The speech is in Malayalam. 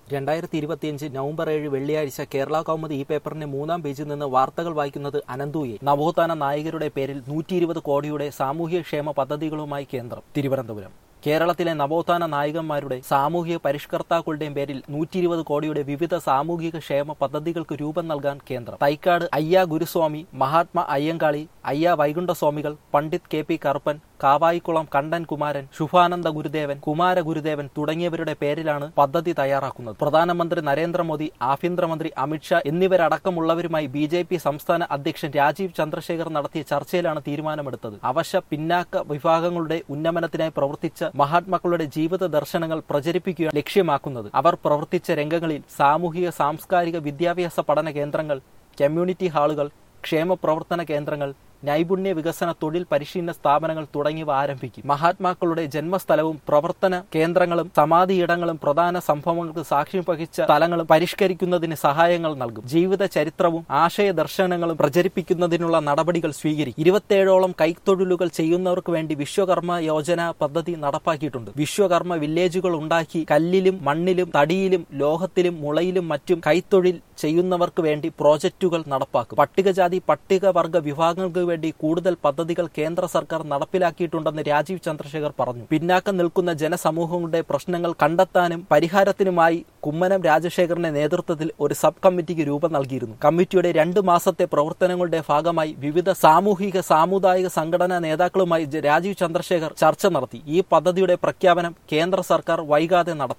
രണ്ടായിരത്തി ഇരുപത്തിയഞ്ച് നവംബർ ഏഴ് വെള്ളിയാഴ്ച കേരള കൗമുദി ഈ പേപ്പറിന്റെ മൂന്നാം പേജിൽ നിന്ന് വാർത്തകൾ വായിക്കുന്നത് അനന്തുയെ നവോത്ഥാന നായകരുടെ പേരിൽ നൂറ്റി ഇരുപത് കോടിയുടെ സാമൂഹ്യക്ഷേമ പദ്ധതികളുമായി കേന്ദ്രം തിരുവനന്തപുരം കേരളത്തിലെ നവോത്ഥാന നായകന്മാരുടെ സാമൂഹിക പരിഷ്കർത്താക്കളുടെയും പേരിൽ നൂറ്റി ഇരുപത് കോടിയുടെ വിവിധ സാമൂഹിക ക്ഷേമ പദ്ധതികൾക്ക് രൂപം നൽകാൻ കേന്ദ്രം തൈക്കാട് അയ്യ ഗുരുസ്വാമി മഹാത്മാ അയ്യങ്കാളി അയ്യ വൈകുണ്ഠസ്വാമികൾ പണ്ഡിറ്റ് കെ പി കറുപ്പൻ കാവായിക്കുളം കണ്ടൻ കുമാരൻ ശുഭാനന്ദ ഗുരുദേവൻ കുമാര ഗുരുദേവൻ തുടങ്ങിയവരുടെ പേരിലാണ് പദ്ധതി തയ്യാറാക്കുന്നത് പ്രധാനമന്ത്രി നരേന്ദ്രമോദി ആഭ്യന്തരമന്ത്രി അമിത്ഷാ എന്നിവരടക്കമുള്ളവരുമായി ബി ജെ പി സംസ്ഥാന അധ്യക്ഷൻ രാജീവ് ചന്ദ്രശേഖർ നടത്തിയ ചർച്ചയിലാണ് തീരുമാനമെടുത്തത് അവശ പിന്നാക്ക വിഭാഗങ്ങളുടെ ഉന്നമനത്തിനായി പ്രവർത്തിച്ച മഹാത്മാക്കളുടെ ജീവിത ദർശനങ്ങൾ പ്രചരിപ്പിക്കുക ലക്ഷ്യമാക്കുന്നത് അവർ പ്രവർത്തിച്ച രംഗങ്ങളിൽ സാമൂഹിക സാംസ്കാരിക വിദ്യാഭ്യാസ പഠന കേന്ദ്രങ്ങൾ കമ്മ്യൂണിറ്റി ഹാളുകൾ ക്ഷേമ പ്രവർത്തന കേന്ദ്രങ്ങൾ നൈപുണ്യ വികസന തൊഴിൽ പരിശീലന സ്ഥാപനങ്ങൾ തുടങ്ങിയവ ആരംഭിക്കും മഹാത്മാക്കളുടെ ജന്മസ്ഥലവും പ്രവർത്തന കേന്ദ്രങ്ങളും സമാധിയിടങ്ങളും പ്രധാന സംഭവങ്ങൾക്ക് സാക്ഷ്യം വഹിച്ച സ്ഥലങ്ങളും പരിഷ്കരിക്കുന്നതിന് സഹായങ്ങൾ നൽകും ജീവിത ചരിത്രവും ആശയ ദർശനങ്ങളും പ്രചരിപ്പിക്കുന്നതിനുള്ള നടപടികൾ സ്വീകരിക്കും ഇരുപത്തേഴോളം കൈത്തൊഴിലുകൾ ചെയ്യുന്നവർക്ക് വേണ്ടി വിശ്വകർമ്മ യോജന പദ്ധതി നടപ്പാക്കിയിട്ടുണ്ട് വിശ്വകർമ്മ വില്ലേജുകൾ ഉണ്ടാക്കി കല്ലിലും മണ്ണിലും തടിയിലും ലോഹത്തിലും മുളയിലും മറ്റും കൈത്തൊഴിൽ ചെയ്യുന്നവർക്ക് വേണ്ടി പ്രോജക്റ്റുകൾ നടപ്പാക്കും പട്ടികജാതി പട്ടികവർഗ വിഭാഗങ്ങൾക്ക് വേണ്ടി കൂടുതൽ പദ്ധതികൾ കേന്ദ്ര സർക്കാർ നടപ്പിലാക്കിയിട്ടുണ്ടെന്ന് രാജീവ് ചന്ദ്രശേഖർ പറഞ്ഞു പിന്നാക്കം നിൽക്കുന്ന ജനസമൂഹങ്ങളുടെ പ്രശ്നങ്ങൾ കണ്ടെത്താനും പരിഹാരത്തിനുമായി കുമ്മനം രാജശേഖറിന്റെ നേതൃത്വത്തിൽ ഒരു സബ് കമ്മിറ്റിക്ക് രൂപം നൽകിയിരുന്നു കമ്മിറ്റിയുടെ രണ്ടു മാസത്തെ പ്രവർത്തനങ്ങളുടെ ഭാഗമായി വിവിധ സാമൂഹിക സാമുദായിക സംഘടനാ നേതാക്കളുമായി രാജീവ് ചന്ദ്രശേഖർ ചർച്ച നടത്തി ഈ പദ്ധതിയുടെ പ്രഖ്യാപനം കേന്ദ്ര സർക്കാർ വൈകാതെ നടത്തും